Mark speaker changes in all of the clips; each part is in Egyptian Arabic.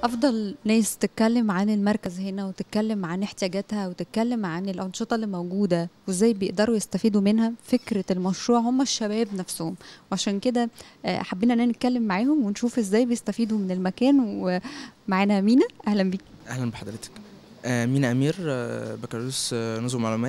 Speaker 1: افضل ناس تتكلم عن المركز هنا وتتكلم عن احتياجاتها وتتكلم عن الانشطه اللي موجوده وازاي بيقدروا يستفيدوا منها فكره المشروع هم الشباب نفسهم وعشان كده آه، حبينا ان نتكلم معاهم ونشوف ازاي بيستفيدوا من المكان ومعانا مينا اهلا بيك
Speaker 2: اهلا بحضرتك آه مينا امير آه بكالوريوس آه نظم معلومات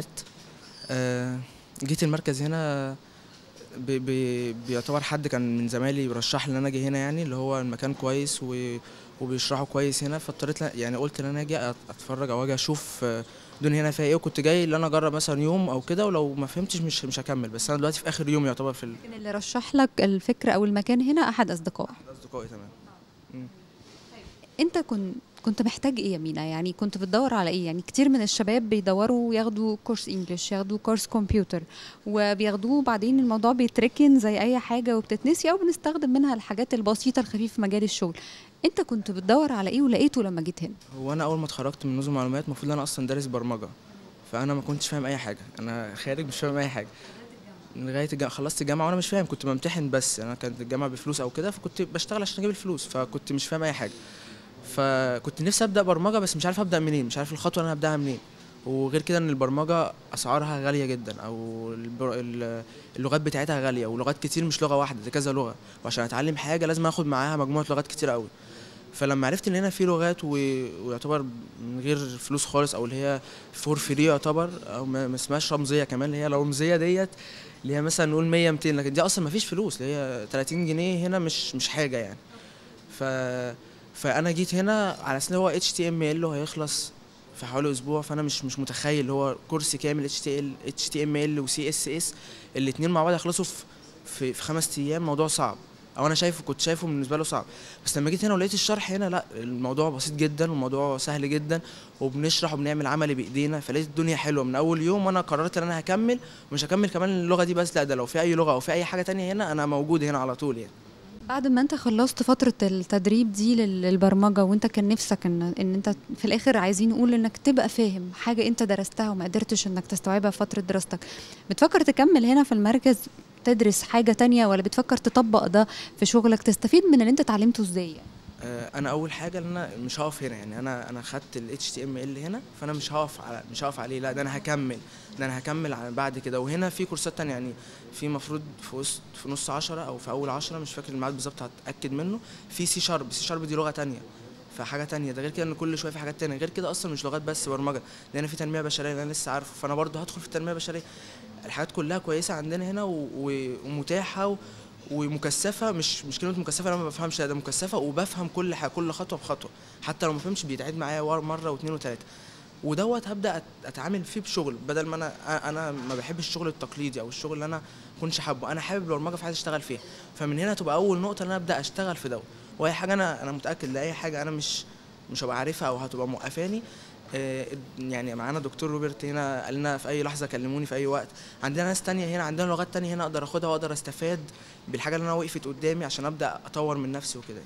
Speaker 2: آه جيت المركز هنا بي بي بيعتبر حد كان من زمايلي رشح لي ان انا اجي هنا يعني اللي هو المكان كويس و وبيشرحوا كويس هنا فاضطريت ل- يعني قلت ان انا اجي أت- اتفرج او اجي اشوف آه، الدنيا هنا فيها ايه وكنت جاي ان انا اجرب مثلا يوم او كده ولو ما فهمتش مش مش هكمل بس انا دلوقتي في اخر يوم يعتبر في ال-
Speaker 1: لكن اللي رشح لك الفكره او المكان هنا احد اصدقائك
Speaker 2: اصدقائي تمام مم.
Speaker 1: انت كنت كنت محتاج ايه يا مينا يعني كنت بتدور على ايه يعني كتير من الشباب بيدوروا ياخدوا كورس انجليش ياخدوا كورس كمبيوتر وبياخدوه بعدين الموضوع بيتركن زي اي حاجه وبتتنسي او بنستخدم منها الحاجات البسيطه الخفيفه في مجال الشغل انت كنت بتدور على ايه ولقيته لما جيت هنا
Speaker 2: هو انا اول ما اتخرجت من نظم معلومات المفروض ان انا اصلا دارس برمجه فانا ما كنتش فاهم اي حاجه انا خارج مش فاهم اي حاجه لغايه الجامعة خلصت الجامعه وانا مش فاهم كنت بمتحن بس انا كانت الجامعه بفلوس او كده فكنت بشتغل عشان اجيب الفلوس فكنت مش فاهم اي حاجه فكنت نفسي ابدا برمجه بس مش عارف ابدا منين مش عارف الخطوه اللي انا هبداها منين وغير كده ان البرمجه اسعارها غاليه جدا او البر... ال- اللغات بتاعتها غاليه ولغات كتير مش لغه واحده دي كذا لغه وعشان اتعلم حاجه لازم اخد معاها مجموعه لغات كتير قوي فلما عرفت ان هنا في لغات و... ويعتبر من غير فلوس خالص او اللي هي فور فري يعتبر او ما ما اسمهاش رمزيه كمان اللي هي لو رمزيه ديت اللي هي مثلا نقول 100 200 لكن دي اصلا ما فيش فلوس اللي هي 30 جنيه هنا مش مش حاجه يعني ف فانا جيت هنا على اساس ان هو اتش تي ام ال وهيخلص في حوالي اسبوع فانا مش مش متخيل اللي هو كورس كامل اتش تي ال اتش تي ام ال وسي اس اس الاثنين مع بعض يخلصوا في في, في خمس ايام موضوع صعب او انا شايفه كنت شايفه بالنسبه له صعب بس لما جيت هنا ولقيت الشرح هنا لا الموضوع بسيط جدا والموضوع سهل جدا وبنشرح وبنعمل عملي بايدينا فلقيت الدنيا حلوه من اول يوم وانا قررت ان انا هكمل مش هكمل كمان اللغه دي بس لا ده لو في اي لغه او في اي حاجه تانية هنا انا موجود هنا على طول يعني
Speaker 1: بعد ما انت خلصت فترة التدريب دي لل- للبرمجة وانت كان نفسك ان ان انت في الاخر عايزين نقول انك تبقى فاهم حاجة انت درستها وما قدرتش انك تستوعبها في فترة دراستك بتفكر تكمل هنا في المركز تدرس حاجة تانية ولا بتفكر تطبق ده في شغلك تستفيد من اللي انت اتعلمته ازاي يعني؟
Speaker 2: آه، انا اول حاجه ان انا مش هقف هنا يعني انا انا خدت ال HTML هنا فانا مش هقف على مش هقف عليه لا ده انا هكمل ده انا هكمل على بعد كده وهنا في كورسات تانية يعني في مفروض في وسط في نص عشرة او في اول عشرة مش فاكر الميعاد بالظبط هتاكد منه في سي شارب سي شارب دي لغه تانية فحاجه تانية ده غير كده ان كل شويه في حاجات تانية غير كده اصلا مش لغات بس برمجه لان في تنميه بشريه اللي انا لسه عارفه فانا برضو هدخل في التنميه البشريه الحاجات كلها كويسه عندنا هنا و- و- ومتاحه و- ومكثفه مش مش كلمه مكثفه انا ما بفهمش لا ده مكثفه وبفهم كل حاجه كل خطوه بخطوه حتى لو ما فهمش بيتعيد معايا ور- مره واثنين وثلاثه ودوت هبدا أت- اتعامل فيه بشغل بدل ما انا انا ما بحبش الشغل التقليدي او الشغل اللي انا كنتش حابه انا حابب البرمجه فعايز اشتغل فيها فمن هنا تبقى اول نقطه ان انا ابدا اشتغل في دوت واي حاجه انا انا متاكد لاي حاجه انا مش مش هبقى عارفها او هتبقى موقفاني آه، يعني معانا دكتور روبرت هنا قال لنا في اي لحظه كلموني في اي وقت عندنا ناس تانية هنا عندنا لغات تانية هنا اقدر اخدها واقدر استفاد بالحاجه اللي انا وقفت قدامي عشان ابدا اطور من نفسي وكده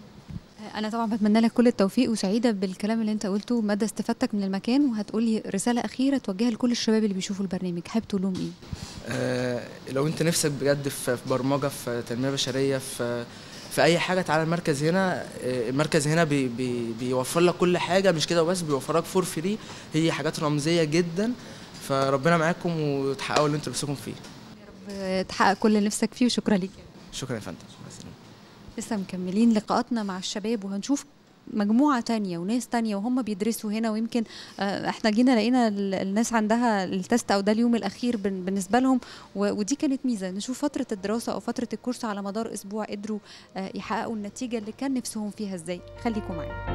Speaker 1: انا طبعا بتمنى لك كل التوفيق وسعيدة بالكلام اللي انت قلته مدى استفادتك من المكان وهتقولي رسالة اخيرة توجهها لكل الشباب اللي بيشوفوا البرنامج حابب تقول لهم ايه
Speaker 2: آه، لو انت نفسك بجد في في برمجه في تنميه بشريه في في اي حاجه تعالى المركز هنا آه، المركز هنا بي بي بيوفر لك كل حاجه مش كده بس بيوفر لك فور فري هي حاجات رمزيه جدا فربنا معاكم وتحققوا اللي انتوا نفسكم فيه
Speaker 1: رب تحقق كل اللي نفسك فيه وشكرا ليك
Speaker 2: شكرا يا فندم مع السلامة.
Speaker 1: لسه مكملين لقاءاتنا مع الشباب وهنشوف مجموعة تانية وناس تانية وهم بيدرسوا هنا ويمكن آه، احنا جينا لقينا ال- الناس عندها التست او ده اليوم الاخير بن- بالنسبة لهم و- ودي كانت ميزة نشوف فترة الدراسة او فترة الكورس على مدار اسبوع قدروا آه، يحققوا النتيجة اللي كان نفسهم فيها ازاي خليكم معانا